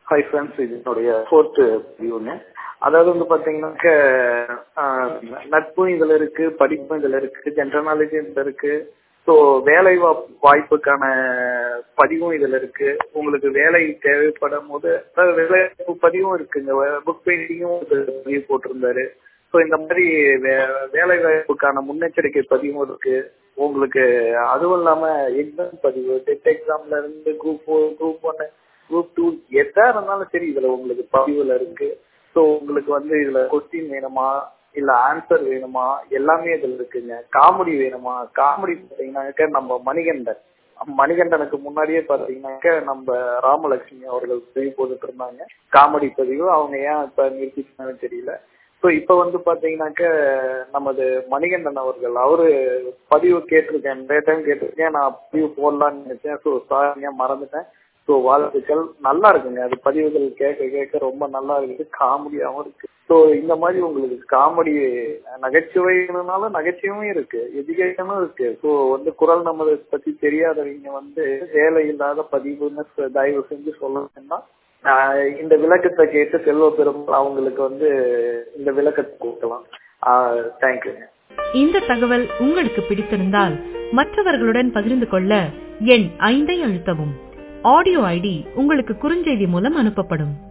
hi friends இது என்னுடைய fourth வியூங்க அதாவது வந்து பாத்தீங்கன்னாக்க ஆஹ், நட்பும் இதுல இருக்கு படிப்பும் இதுல இருக்கு ஜென்ரல் நாலேஜும் இதுல இருக்கு ஸோ வேலை வா- வாய்ப்புக்கான பதிவும் இதுல இருக்கு உங்களுக்கு வேலை தேவைப்படும் போது அதாவது வேலை வாய்ப்பு பதிவும் இருக்குங்க புக் பெயிண்டிங்கும் பதிவு போட்டிருந்தாரு ஸோ இந்த மாதிரி வே- வேலை வாய்ப்புக்கான முன்னெச்சரிக்கை பதிவும் இருக்கு உங்களுக்கு அதுவும் இல்லாம எக்ஸாம் பதிவு டெட் எக்ஸாம்ல இருந்து group four group one group two எதா இருந்தாலும் சரி இதுல உங்களுக்கு பதிவுல இருக்கு ஸோ உங்களுக்கு வந்து இதுல கொஸ்டின் வேணுமா இல்ல ஆன்சர் வேணுமா எல்லாமே இதுல இருக்குங்க காமெடி வேணுமா காமெடி பார்த்தீங்கன்னாக்க நம்ம மணிகண்டன் மணிகண்டனுக்கு முன்னாடியே பாத்தீங்கன்னாக்க நம்ம ராமலட்சுமி அவர்கள் பதிவு போட்டுட்டு இருந்தாங்க காமெடி பதிவு அவங்க ஏன் இப்ப நிறுத்திட்டாங்கன்னு தெரியல ஸோ இப்ப வந்து பாத்தீங்கன்னாக்க நமது மணிகண்டன் அவர்கள் அவரு பதிவு கேட்டிருக்கேன் நிறைய டைம் கேட்டிருக்கேன் நான் பதிவு போடலாம்னு நினைச்சேன் ஸோ சாரிங்க மறந்துட்டேன் ஸோ வாழ்த்துக்கள் நல்லா இருக்குங்க அது பதிவுகள் கேட்க கேட்க ரொம்ப நல்லா இருக்குது காமெடியாகவும் இருக்கு ஸோ இந்த மாதிரி உங்களுக்கு காமெடி நகைச்சுவைனாலும் நகைச்சுவையும் இருக்கு எஜுகேஷனும் இருக்கு ஸோ வந்து குரல் நமது பத்தி தெரியாதவங்க வந்து வேலை இல்லாத பதிவுன்னு சொ- தயவு செஞ்சு சொல்லணும்னா ஆஹ் இந்த விளக்கத்தை கேட்டு செல்வ பெருமாள் அவங்களுக்கு வந்து இந்த விளக்கத்தை கொடுக்கலாம் தேங்க்யூங்க இந்த தகவல் உங்களுக்கு பிடித்திருந்தால் மற்றவர்களுடன் பகிர்ந்து கொள்ள எண் ஐந்தை அழுத்தவும் ஆடியோ ஐடி உங்களுக்கு குறுஞ்செய்தி மூலம் அனுப்பப்படும்